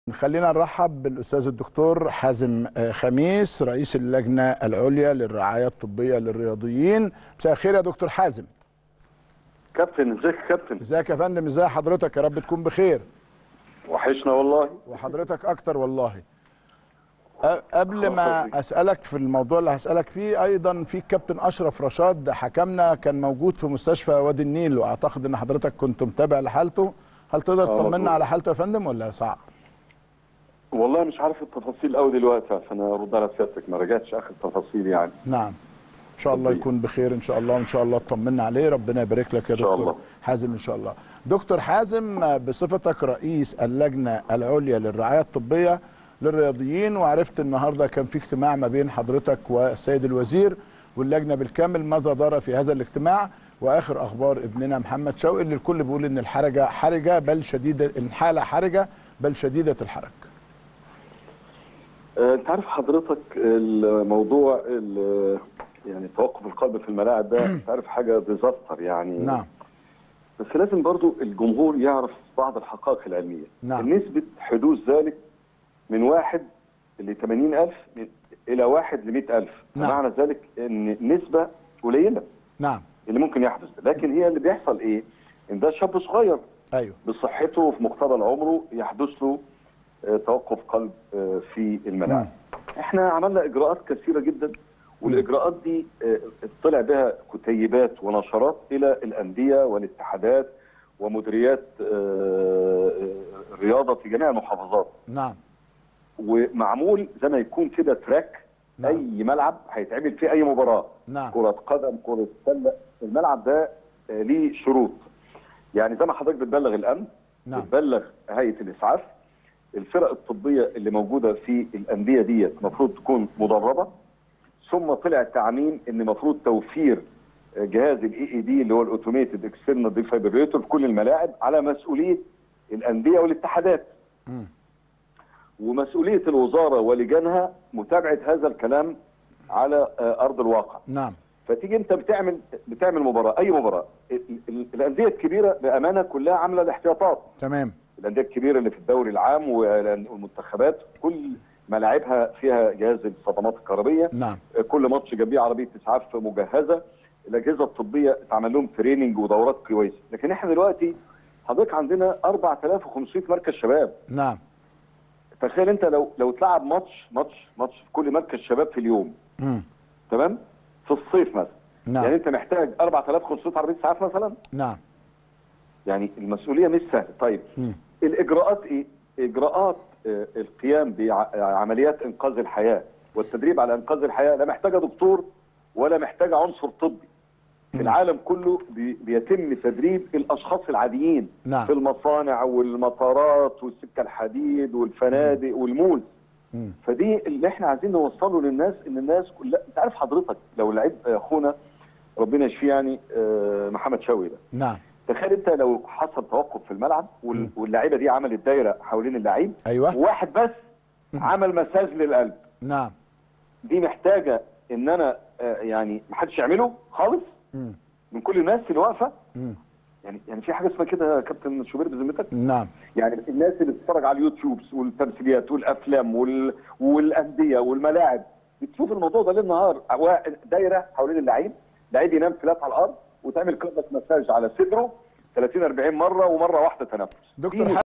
خلينا نرحب بالاستاذ الدكتور حازم آه، خميس رئيس اللجنه العليا للرعايه الطبيه للرياضيين مساء الخير يا دكتور حازم كابتن ازيك يا كابتن ازيك يا فندم ازي حضرتك يا رب تكون بخير وحشنا والله وحضرتك اكتر والله أ- قبل ما اسالك في الموضوع اللي هسالك فيه ايضا في الكابتن اشرف رشاد حكمنا كان موجود في مستشفى وادي النيل واعتقد ان حضرتك كنت متابع لحالته هل تقدر آه، تطمنا مظبوط. على حالته يا فندم ولا صعب والله مش عارف التفاصيل قوي دلوقتي عشان ارد على سيادتك ما رجعتش اخر تفاصيل يعني نعم ان شاء الله طبيعي. يكون بخير ان شاء الله وان شاء الله اطمنا عليه ربنا يبارك لك يا إن شاء دكتور الله. حازم ان شاء الله دكتور حازم بصفتك رئيس اللجنه العليا للرعايه الطبيه للرياضيين وعرفت النهارده كان في اجتماع ما بين حضرتك والسيد الوزير واللجنه بالكامل ماذا دار في هذا الاجتماع واخر اخبار ابننا محمد شوقي اللي الكل بيقول ان الحرجه حرجه بل شديده الحاله حرجه بل شديده الحرج آه، انت عارف حضرتك الموضوع ال- يعني توقف القلب في الملاعب ده انت عارف حاجه ديزاستر يعني نعم بس لازم برضو الجمهور يعرف بعض الحقائق العلميه نعم. نسبه حدوث ذلك من واحد ل 80000 من- الى واحد ل 100000 نعم. معنى ذلك ان نسبه قليله نعم اللي ممكن يحدث لكن هي اللي بيحصل ايه ان ده شاب صغير ايوه بصحته وفي مقتبل عمره يحدث له آه، توقف قلب آه، في الملاعب احنا عملنا اجراءات كثيره جدا والاجراءات دي آه، طلع بها كتيبات ونشرات الى الانديه والاتحادات ومديريات آه، آه، الرياضه في جميع المحافظات نعم ومعمول زي ما يكون كده تراك نعم. اي ملعب هيتعمل فيه اي مباراه نعم كرة قدم كرة سلة الملعب ده آه، ليه شروط يعني زي ما حضرتك بتبلغ الأمن نعم بتبلغ هيئة الإسعاف الفرق الطبية اللي موجودة في الأندية ديت المفروض تكون مدربة ثم طلع تعميم ان المفروض توفير آه، جهاز الاي اي دي اللي هو الاوتوميتد اكسترنال ديفايبريتور في كل الملاعب على مسؤوليه الانديه والاتحادات مم. ومسؤوليه الوزاره ولجانها متابعه هذا الكلام على آه، ارض الواقع نعم فتيجي انت بتعمل بتعمل مباراه اي مباراه ال- ال- الانديه الكبيره بامانه كلها عامله الاحتياطات تمام الانديه الكبيره اللي في الدوري العام والمنتخبات كل ملاعبها فيها جهاز الصدمات الكهربيه نعم كل ماتش جنبيه عربيه اسعاف مجهزه الاجهزه الطبيه اتعمل لهم تريننج ودورات كويسه لكن احنا دلوقتي حضرتك عندنا 4500 مركز شباب نعم تخيل انت لو لو اتلعب ماتش ماتش ماتش في كل مركز شباب في اليوم مم. تمام في الصيف مثلا نعم يعني انت محتاج 4500 عربيه اسعاف مثلا نعم يعني المسؤوليه مش سهله طيب مم. الاجراءات ايه اجراءات آه، القيام بعمليات انقاذ الحياه والتدريب على انقاذ الحياه لا محتاجه دكتور ولا محتاجه عنصر طبي في مم. العالم كله بي- بيتم تدريب الاشخاص العاديين نعم. في المصانع والمطارات والسكه الحديد والفنادق والمول مم. فدي اللي احنا عايزين نوصله للناس ان الناس كلها انت عارف حضرتك لو لعيب اخونا ربنا يشفيه يعني آه، محمد شوقي ده نعم تخيل انت لو حصل توقف في الملعب وال- مم. واللعيبه دي عملت دايره حوالين اللعيب ايوه وواحد بس مم. عمل مساج للقلب نعم دي محتاجه ان انا آه، يعني ما حدش يعمله خالص مم. من كل الناس اللي واقفه مم. يعني يعني في حاجه اسمها كده يا كابتن شوبير بذمتك نعم يعني الناس اللي بتتفرج على اليوتيوب والتمثيليات والافلام وال... والانديه والملاعب بتشوف الموضوع ده ليل نهار وا- دايره حوالين اللعيب لعيب ينام فلات على الارض وتعمل كرة مساج على صدره 30 40 مره ومره واحده تنفس دكتور دي